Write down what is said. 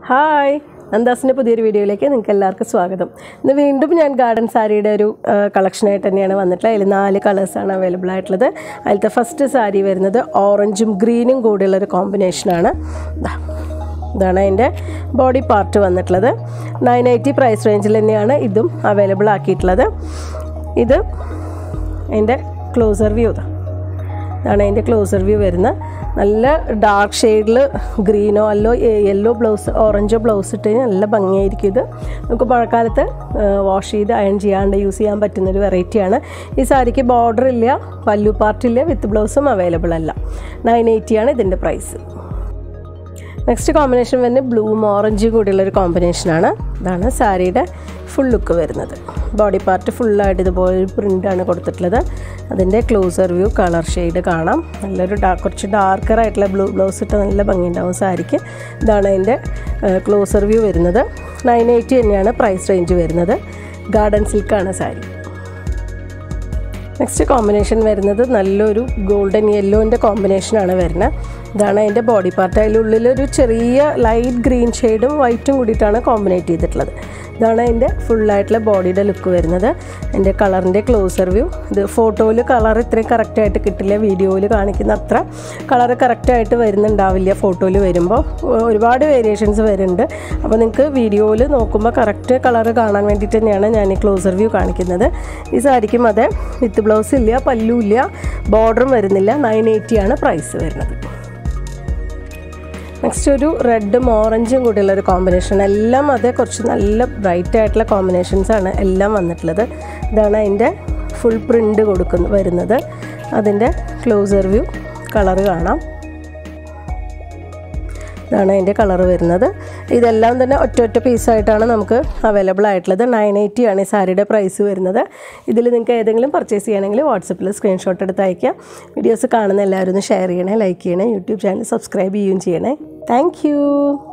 hi നന്ദാസിൻ്റെ പുതിയൊരു വീഡിയോയിലേക്ക് നിങ്ങൾക്ക് എല്ലാവർക്കും സ്വാഗതം ഇന്ന് വീണ്ടും ഞാൻ ഗാർഡൻ സാരിയുടെ ഒരു കളക്ഷനായിട്ട് തന്നെയാണ് വന്നിട്ടുള്ളത് അതിൽ നാല് കളേഴ്സാണ് അവൈലബിൾ ആയിട്ടുള്ളത് അതിലത്തെ ഫസ്റ്റ് സാരി വരുന്നത് ഓറഞ്ചും ഗ്രീനും കൂടിയുള്ള ഒരു കോമ്പിനേഷനാണ് ദാ, ഇതാണ് അതിൻ്റെ ബോഡി പാർട്ട് വന്നിട്ടുള്ളത് നയൻ എയ്റ്റി പ്രൈസ് റേഞ്ചിൽ തന്നെയാണ് ഇതും അവൈലബിൾ ആക്കിയിട്ടുള്ളത് ഇത് അതിൻ്റെ ക്ലോസർ വ്യൂ ഇതാ ഇതാണ് അതിൻ്റെ ക്ലോസർ വ്യൂ വരുന്നത് നല്ല ഡാർക്ക് ഷെയ്ഡിൽ ഗ്രീനോ അല്ലോ യെല്ലോ ബ്ലൗസ് ഓറഞ്ചോ ബ്ലൗസ് ഇട്ട് കഴിഞ്ഞാൽ നല്ല ഭംഗിയായിരിക്കും ഇത് നമുക്ക് മഴക്കാലത്ത് വാഷ് ചെയ്ത് അയൺ ചെയ്യാണ്ട് യൂസ് ചെയ്യാൻ പറ്റുന്നൊരു വെറൈറ്റിയാണ് ഈ സാരിക്ക് ബോർഡർ ഇല്ല പല്ലു പാർട്ടില്ല വിത്ത് ബ്ലൗസും അവൈലബിൾ അല്ല നയൻ ആണ് ഇതിൻ്റെ പ്രൈസ് നെക്സ്റ്റ് കോമ്പിനേഷൻ വരുന്നത് ബ്ലൂവും ഓറഞ്ചും കൂടിയുള്ള ഒരു കോമ്പിനേഷനാണ് ഇതാണ് സാരിയുടെ ഫുൾ ലുക്ക് വരുന്നത് ബോഡി പാർട്ട് ഫുള്ളായിട്ട് ഇതുപോലെ ഒരു പ്രിൻ്റാണ് കൊടുത്തിട്ടുള്ളത് അതിൻ്റെ ക്ലോസർ വ്യൂ കളർ ഷെയ്ഡ് കാണാം നല്ലൊരു ഡാ കുറച്ച് ഡാർക്കർ ആയിട്ടുള്ള ബ്ലൂ ബ്ലൗസ് ഇട്ട് നല്ല ഭംഗിയുണ്ടാവും സാരിക്ക് ഇതാണ് അതിൻ്റെ ക്ലോസർ വ്യൂ വരുന്നത് നയൻ എയ്റ്റി തന്നെയാണ് പ്രൈസ് റേഞ്ച് വരുന്നത് ഗാർഡൻ സിൽക്കാണ് സാരി നെക്സ്റ്റ് കോമ്പിനേഷൻ വരുന്നത് നല്ലൊരു ഗോൾഡൻ യെല്ലോൻ്റെ കോമ്പിനേഷനാണ് വരുന്നത് ഇതാണ് അതിൻ്റെ ബോഡി പാർട്ട് അതിലുള്ളിൽ ഒരു ചെറിയ ലൈറ്റ് ഗ്രീൻ ഷെയ്ഡും വൈറ്റും കൂടിയിട്ടാണ് കോമ്പിനേറ്റ് ചെയ്തിട്ടുള്ളത് ഇതാണ് അതിൻ്റെ ഫുള്ളായിട്ടുള്ള ബോഡിയുടെ ലുക്ക് വരുന്നത് എൻ്റെ കളറിൻ്റെ ക്ലോസർ വ്യൂ ഇത് ഫോട്ടോയിൽ കളർ ഇത്രയും കറക്റ്റായിട്ട് കിട്ടില്ല വീഡിയോയിൽ കാണിക്കുന്ന അത്ര കളർ കറക്റ്റായിട്ട് വരുന്നുണ്ടാവില്ല ഫോട്ടോയിൽ വരുമ്പോൾ ഒരുപാട് വേരിയേഷൻസ് വരുന്നുണ്ട് അപ്പോൾ നിങ്ങൾക്ക് വീഡിയോയിൽ നോക്കുമ്പോൾ കറക്റ്റ് കളർ കാണാൻ വേണ്ടിയിട്ട് തന്നെയാണ് ഞാൻ ഈ ക്ലോസർ വ്യൂ കാണിക്കുന്നത് ഈ സാരിക്കും അതെ വിത്ത് ബ്ലൗസ് ഇല്ല പല്ലു ഇല്ല ബോർഡറും വരുന്നില്ല നയൻ ആണ് പ്രൈസ് വരുന്നത് നെക്സ്റ്റ് ഒരു റെഡും ഓറഞ്ചും കൂടിയുള്ള ഒരു കോമ്പിനേഷൻ എല്ലാം അതേ കുറച്ച് നല്ല ബ്രൈറ്റ് ആയിട്ടുള്ള കോമ്പിനേഷൻസ് ആണ് എല്ലാം വന്നിട്ടുള്ളത് ഇതാണ് അതിൻ്റെ ഫുൾ പ്രിൻ്റ് കൊടുക്കുന്ന വരുന്നത് അതിൻ്റെ ക്ലോസർ വ്യൂ കളറ് കാണാം ഇതാണ് അതിൻ്റെ കളർ വരുന്നത് ഇതെല്ലാം തന്നെ ഒറ്റ ഒറ്റ പീസായിട്ടാണ് നമുക്ക് അവൈലബിൾ ആയിട്ടുള്ളത് നയൻ എയ്റ്റി ആണ് ഈ സാരിയുടെ പ്രൈസ് വരുന്നത് ഇതിൽ നിങ്ങൾക്ക് ഏതെങ്കിലും പർച്ചേസ് ചെയ്യണമെങ്കിൽ വാട്സപ്പിൽ സ്ക്രീൻഷോട്ട് എടുത്ത് അയക്കാം വീഡിയോസ് കാണുന്ന എല്ലാവരും ഒന്ന് ഷെയർ ചെയ്യണേ ലൈക്ക് ചെയ്യണേ യൂട്യൂബ് ചാനൽ സബ്സ്ക്രൈബ് ചെയ്യുകയും ചെയ്യണേ താങ്ക്